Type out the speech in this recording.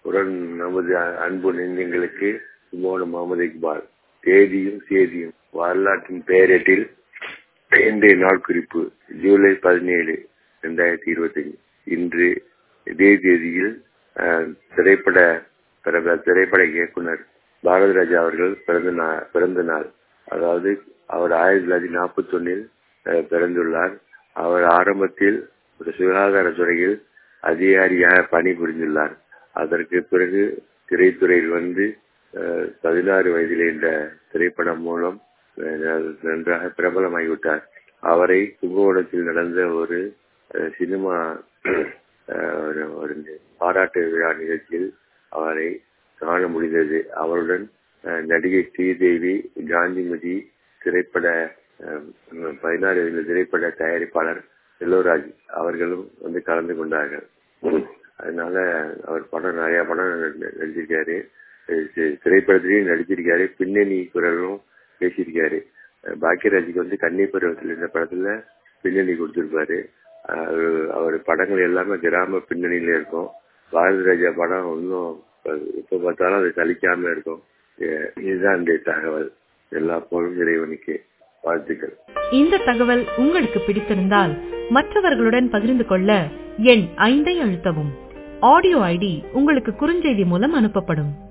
உடன் நமது அன்பு நெஞ்சங்களுக்கு சுமோன முகமது இக்பால் தேதியும் சேதியும் வரலாற்றின் பெயரேட்டில் இன்றைய நாள் குறிப்பு ஜூலை பதினேழு இரண்டாயிரத்தி இருபத்தி இன்று இதே தேதியில் திரைப்பட பிரபல திரைப்பட இயக்குனர் பாரதி ராஜா அவர்கள் பிறந்த நாள் பிறந்த நாள் அதாவது அவர் ஆயிரத்தி தொள்ளாயிரத்தி நாற்பத்தி ஒன்னில் பிறந்துள்ளார் அவர் ஆரம்பத்தில் ஒரு சுகாதார துறையில் அதிகாரியாக பணிபுரிந்துள்ளார் அதற்கு பிறகு திரைத்துறையில் வந்து பதினாறு வயதில் இந்த திரைப்படம் மூலம் நன்றாக பிரபலமாகிவிட்டார் அவரை கும்பகோணத்தில் நடந்த ஒரு சினிமா ஒரு பாராட்டு விழா நிகழ்ச்சியில் அவரை காண முடிந்தது அவருடன் நடிகை ஸ்ரீதேவி காந்திமதி திரைப்பட பதினாறு திரைப்பட தயாரிப்பாளர் செல்வராஜ் அவர்களும் வந்து கலந்து கொண்டார்கள் அதனால அவர் படம் நிறைய படம் நடிச்சிருக்காரு திரைப்படத்திலையும் நடிச்சிருக்காரு பின்னணி குரலும் பேசியிருக்காரு பாக்கியராஜுக்கு வந்து கன்னி பருவத்தில் இந்த படத்துல பின்னணி கொடுத்திருப்பாரு அவர் படங்கள் எல்லாமே கிராம பின்னணியில இருக்கும் பாரதி ராஜா படம் இன்னும் இப்ப பார்த்தாலும் அது சலிக்காம இருக்கும் இதுதான் இந்த தகவல் எல்லா பொருளும் இறைவனுக்கு வாழ்த்துக்கள் இந்த தகவல் உங்களுக்கு பிடித்திருந்தால் மற்றவர்களுடன் பகிர்ந்து கொள்ள எண் ஐந்தை அழுத்தவும் ஆடியோ ஐடி உங்களுக்கு குறுஞ்செய்தி மூலம் அனுப்பப்படும்